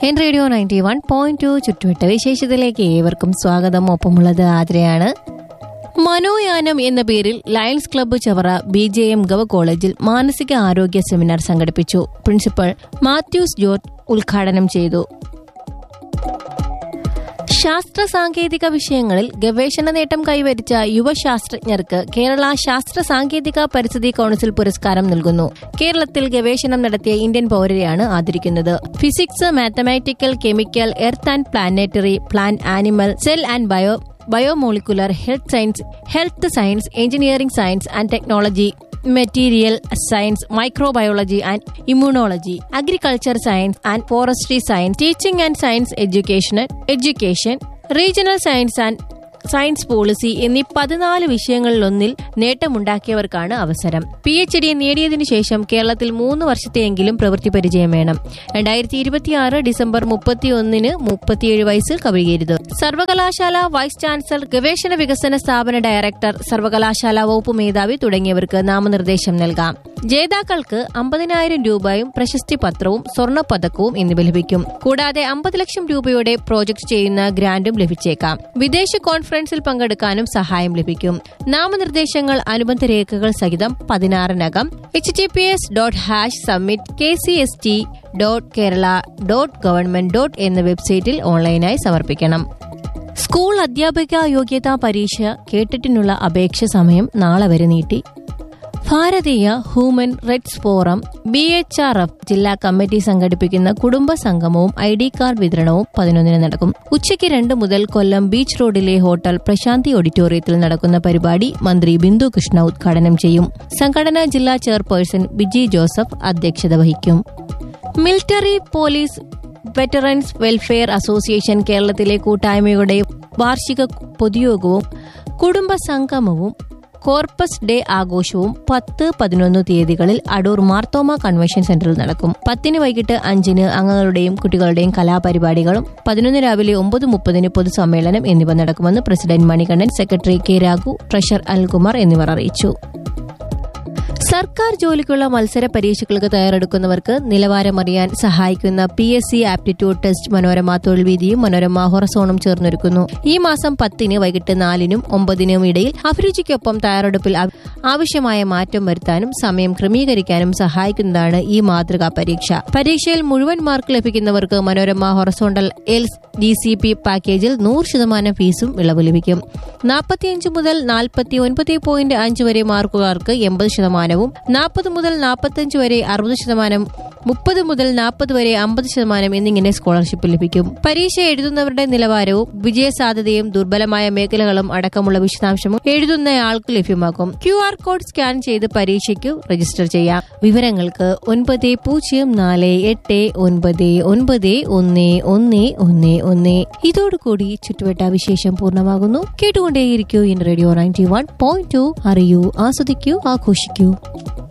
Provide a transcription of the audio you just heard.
N radio ninety one point two ചുറ്റുവട്ട വിശേഷത്തിലേക്ക് ഏവർക്കും സ്വാഗതം ഒപ്പമുള്ളത് ആതിരയാണ് മനോയാനം എന്ന പേരിൽ lions club Chavara B J M ഗവ കോളേജിൽ മാനസിക ആരോഗ്യ സെമിനാർ സംഘടിപ്പിച്ചു പ്രിൻസിപ്പൽ മാത്യൂസ് ജോർജ് ഉദ്ഘാടനം ചെയ്തു ശാസ്ത്ര സാങ്കേതിക വിഷയങ്ങളിൽ ഗവേഷണ നേട്ടം കൈവരിച്ച യുവശാസ്ത്രജ്ഞർക്ക് കേരള ശാസ്ത്ര സാങ്കേതിക പരിസ്ഥിതി കൌൺസിൽ പുരസ്കാരം നൽകുന്നു കേരളത്തിൽ ഗവേഷണം നടത്തിയ ഇന്ത്യൻ പൌരരെയാണ് ആദരിക്കുന്നത് physics mathematical chemical earth and planetary plant animal cell and bio biomolecular health science health science engineering science and technology material science microbiology and immunology agriculture science and forestry science teaching and science education education regional science and science policy എന്നീ പതിനാല് വിഷയങ്ങളിലൊന്നിൽ നേട്ടമുണ്ടാക്കിയവർക്കാണ് അവസരം P H D നേടിയതിനു ശേഷം കേരളത്തിൽ മൂന്ന് വർഷത്തെയെങ്കിലും പ്രവൃത്തി പരിചയം വേണം രണ്ടായിരത്തി ഇരുപത്തിയാറ് ഡിസംബർ മുപ്പത്തിയൊന്നിന് മുപ്പത്തിയേഴ് വയസ്സിൽ കവിയരുത് സർവകലാശാല വൈസ് ചാൻസലർ ഗവേഷണ വികസന സ്ഥാപന ഡയറക്ടർ സർവകലാശാല വകുപ്പ് മേധാവി തുടങ്ങിയവർക്ക് നാമനിർദ്ദേശം നൽകാം ജേതാക്കൾക്ക് അമ്പതിനായിരം രൂപയും പ്രശസ്തി പത്രവും സ്വർണ്ണ പതക്കവും എന്നിവ ലഭിക്കും കൂടാതെ അമ്പത് ലക്ഷം രൂപയുടെ പ്രോജക്ട് ചെയ്യുന്ന ഗ്രാന്റും ലഭിച്ചേക്കാം വിദേശ കോൺഫറൻസിൽ പങ്കെടുക്കാനും സഹായം ലഭിക്കും നാമനിർദ്ദേശങ്ങൾ അനുബന്ധ രേഖകൾ സഹിതം പതിനാറിനകം H T P S dot hash submit K C S T dot Kerala dot government dot എന്ന വെബ്സൈറ്റിൽ ഓൺലൈനായി സമർപ്പിക്കണം സ്കൂൾ അധ്യാപിക യോഗ്യതാ പരീക്ഷ കേട്ടിട്ടിനുള്ള അപേക്ഷ സമയം നാളെ വരെ നീട്ടി Bharatiya human rights forum B H R F ജില്ലാ കമ്മിറ്റി സംഘടിപ്പിക്കുന്ന കുടുംബ സംഗമവും ഐ ഡി കാർഡ് വിതരണവും പതിനൊന്നിന് നടക്കും ഉച്ചയ്ക്ക് രണ്ട് മുതൽ കൊല്ലം ബീച്ച് റോഡിലെ ഹോട്ടൽ പ്രശാന്തി ഓഡിറ്റോറിയത്തിൽ നടക്കുന്ന പരിപാടി മന്ത്രി ബിന്ദു കൃഷ്ണ ഉദ്ഘാടനം ചെയ്യും സംഘടനാ ജില്ലാ ചെയർപേഴ്സൺ ബിജി ജോസഫ് അധ്യക്ഷത വഹിക്കും military police veterans welfare association കേരളത്തിലെ കൂട്ടായ്മയുടെ വാർഷിക പൊതുയോഗവും കുടുംബ സംഗമവും കോർപ്പസ് ഡേ ആഘോഷവും പത്ത് പതിനൊന്ന് തീയതികളിൽ അടൂർ മാർത്തോമ കൺവെൻഷൻ സെന്ററിൽ നടക്കും പത്തിന് വൈകിട്ട് അഞ്ചിന് അംഗങ്ങളുടെയും കുട്ടികളുടെയും കലാപരിപാടികളും പതിനൊന്ന് രാവിലെ ഒമ്പത് മുപ്പതിന് പൊതുസമ്മേളനം എന്നിവ നടക്കുമെന്ന് president Manikandan secretary K Raghu treasurer Anilkumar എന്നിവർ അറിയിച്ചു സർക്കാർ ജോലിക്കുള്ള മത്സര പരീക്ഷകൾക്ക് തയ്യാറെടുക്കുന്നവർക്ക് നിലവാരമറിയാൻ സഹായിക്കുന്ന P S C aptitude test Manorama തൊഴിൽ വീതിയും മനോരമ ഹൊറസോണും ചേർന്നൊരുക്കുന്നു ഈ മാസം പത്തിന് വൈകിട്ട് നാലിനും ഒമ്പതിനും ഇടയിൽ അഭിരുചിക്കൊപ്പം തയ്യാറെടുപ്പിൽ ആവ- ആവശ്യമായ മാറ്റം വരുത്താനും സമയം ക്രമീകരിക്കാനും സഹായിക്കുന്നതാണ് ഈ മാതൃകാ പരീക്ഷ പരീക്ഷയിൽ മുഴുവൻ മാർക്ക് ലഭിക്കുന്നവർക്ക് Manorama horizontal L D C P പാക്കേജിൽ നൂറ് ശതമാനം ഫീസും ഇളവ് ലഭിക്കും നാൽപ്പത്തിയഞ്ച് മുതൽ നാൽപ്പത്തി ഒൻപത് പോയിന്റ് അഞ്ച് വരെ മാർക്കുകാർക്ക് എൺപത് ശതമാനവും നാൽപ്പത് മുതൽ നാൽപ്പത്തഞ്ച് വരെ അറുപത് ശതമാനം മുപ്പത് മുതൽ നാൽപ്പത് വരെ അമ്പത് ശതമാനം എന്നിങ്ങനെ സ്കോളർഷിപ്പ് ലഭിക്കും പരീക്ഷ എഴുതുന്നവരുടെ നിലവാരവും വിജയസാധ്യതയും ദുർബലമായ മേഖലകളും അടക്കമുള്ള വിശദാംശവും എഴുതുന്നയാൾക്ക് ലഭ്യമാക്കും ക്യു ആർ കോഡ് സ്കാൻ ചെയ്ത് പരീക്ഷയ്ക്ക് രജിസ്റ്റർ ചെയ്യാം വിവരങ്ങൾക്ക് ഒൻപത് പൂജ്യം നാല് എട്ട് ഒൻപത് ഒൻപത് ഒന്ന് ഒന്ന് ഒന്ന് ഒന്ന് ഇതോടുകൂടി ചുറ്റുവട്ട വിശേഷം പൂർണ്ണമാകുന്നു കേട്ടുകൊണ്ടേയിരിക്കൂ in radio ninety one point two അറിയൂ ആസ്വദിക്കൂ ആഘോഷിക്കൂ